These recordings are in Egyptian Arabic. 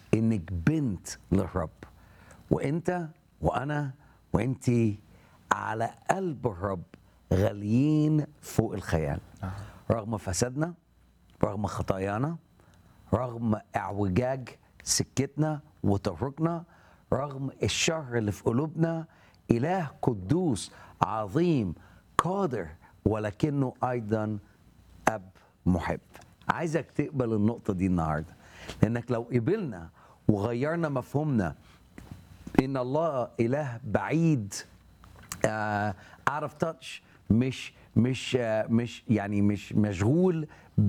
انك بنت للرب وانت وانا وانت على قلب الرب غاليين فوق الخيال رغم فسادنا رغم خطايانا رغم اعوجاج سكتنا وتفرقنا رغم الشر اللي في قلوبنا اله قدوس عظيم قادر ولكنه ايضا اب محب عايزك تقبل النقطه دي النهارده لانك لو قبلنا وغيرنا مفهومنا ان الله اله بعيد اوت اوف تاتش مش مش آه، مش يعني مش مشغول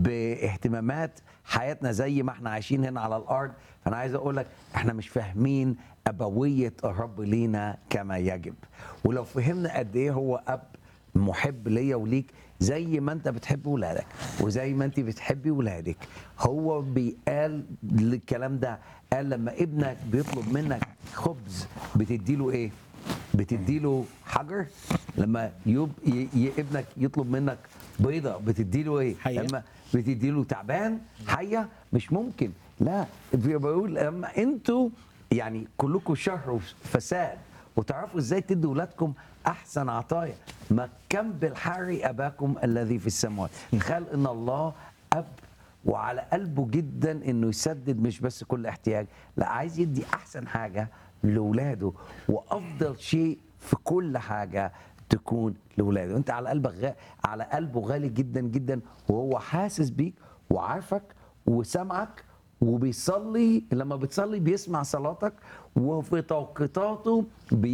باهتمامات حياتنا زي ما احنا عايشين هنا على الارض فانا عايز اقول لك احنا مش فاهمين ابويه الرب لينا كما يجب ولو فهمنا قد ايه هو اب محب ليا وليك زي ما انت بتحب ولادك وزي ما انت بتحبي ولادك هو بيقال الكلام ده قال لما ابنك بيطلب منك خبز بتديله ايه بتديله حجر لما يب... ي... ي... ابنك يطلب منك بيضة بتديله ايه حية. لما بتديله تعبان حية مش ممكن لا بقول لما انتوا يعني كلكم شر وفساد وتعرفوا ازاي تدوا ولادكم احسن عطايا ما كم بالحر اباكم الذي في السماوات تخيل ان الله اب وعلى قلبه جدا انه يسدد مش بس كل احتياج لا عايز يدي احسن حاجه لاولاده وافضل شيء في كل حاجه تكون لاولاده انت على قلبك غ... على قلبه غالي جدا جدا وهو حاسس بيك وعارفك وسامعك وبيصلي لما بتصلي بيسمع صلاتك وفي توقيتاته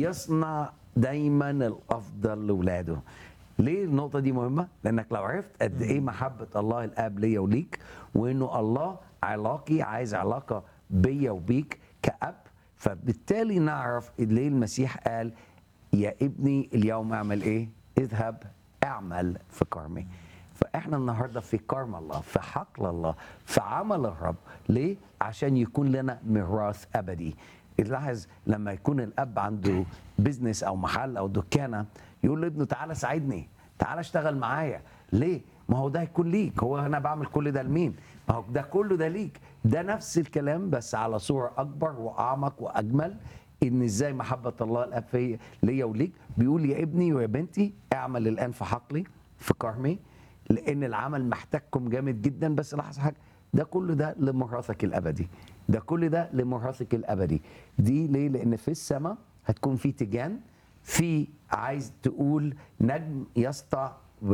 بيصنع دايما الافضل لاولاده ليه النقطة دي مهمة؟ لأنك لو عرفت قد إيه محبة الله الآب ليا وليك وإنه الله علاقي عايز علاقة بيا وبيك كأب فبالتالي نعرف ليه المسيح قال يا ابني اليوم اعمل إيه؟ اذهب اعمل في كرمي فاحنا النهارده في كرم الله في حقل الله في عمل الرب ليه عشان يكون لنا ميراث ابدي لاحظ لما يكون الاب عنده بزنس او محل او دكانه يقول لابنه تعالى ساعدني تعالى اشتغل معايا ليه ما هو ده هيكون ليك هو انا بعمل كل ده لمين ما هو ده كله ده ليك ده نفس الكلام بس على صورة اكبر واعمق واجمل ان ازاي محبه الله الاب في ليا وليك بيقول يا ابني ويا بنتي اعمل الان في حقلي في كرمي لان العمل محتاجكم جامد جدا بس لاحظ حاجه ده كل ده لميراثك الابدي ده كل ده لميراثك الابدي دي ليه لان في السماء هتكون في تيجان في عايز تقول نجم يسطع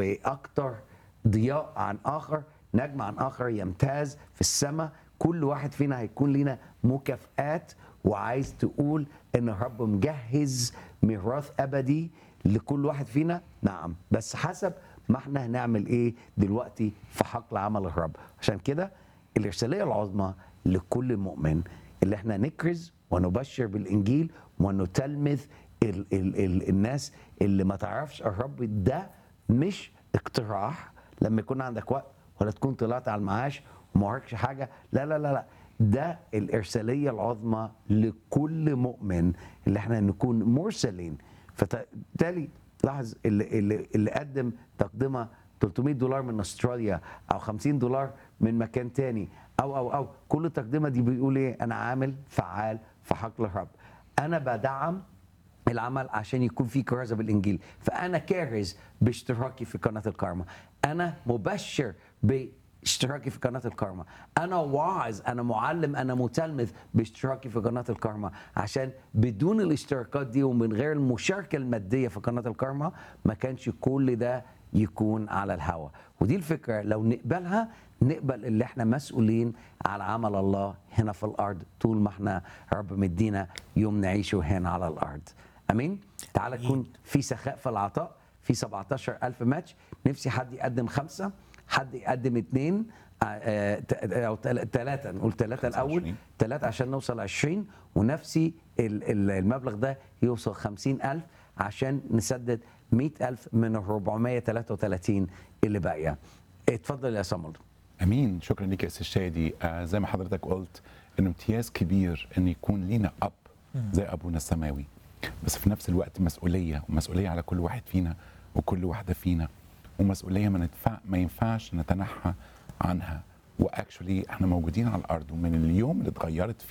واكتر ضياء عن اخر نجم عن اخر يمتاز في السماء كل واحد فينا هيكون لنا مكافآت وعايز تقول ان الرب مجهز ميراث ابدي لكل واحد فينا نعم بس حسب ما احنا هنعمل ايه دلوقتي في حقل عمل الرب عشان كده الارساليه العظمى لكل مؤمن اللي احنا نكرز ونبشر بالانجيل ونتلمذ ال ال ال الناس اللي ما تعرفش الرب ده مش اقتراح لما يكون عندك وقت ولا تكون طلعت على المعاش وما وراكش حاجه لا لا لا لا ده الارساليه العظمى لكل مؤمن اللي احنا نكون مرسلين فبالتالي لاحظ اللي, اللي, اللي قدم تقدمه 300 دولار من استراليا او 50 دولار من مكان تاني او او او كل تقدمه دي بيقول ايه انا عامل فعال في حقل الرب انا بدعم العمل عشان يكون في كرازه بالانجيل فانا كارز باشتراكي في قناه الكارما انا مبشر باشتراكي في قناه الكارما انا واعظ انا معلم انا متلمذ باشتراكي في قناه الكارما عشان بدون الاشتراكات دي ومن غير المشاركه الماديه في قناه الكارما ما كانش كل ده يكون على الهوا ودي الفكره لو نقبلها نقبل اللي احنا مسؤولين على عمل الله هنا في الارض طول ما احنا رب مدينا يوم نعيشه هنا على الارض امين تعالى تكون في سخاء في العطاء في 17000 ماتش نفسي حد يقدم خمسه حد يقدم اثنين او ثلاثه نقول ثلاثه الاول 25. ثلاثه عشان نوصل 20 ونفسي ال- ال- المبلغ ده يوصل 50000 عشان نسدد 100000 من ال 433 اللي باقيه اتفضل يا سمر امين شكرا ليك يا استاذ شادي آه زي ما حضرتك قلت انه امتياز كبير ان يكون لينا اب زي ابونا السماوي بس في نفس الوقت مسؤوليه ومسؤوليه على كل واحد فينا وكل واحده فينا ومسؤوليه ما, ندفع ما ينفعش نتنحى عنها واكشولي احنا موجودين على الارض ومن اليوم اللي اتغيرت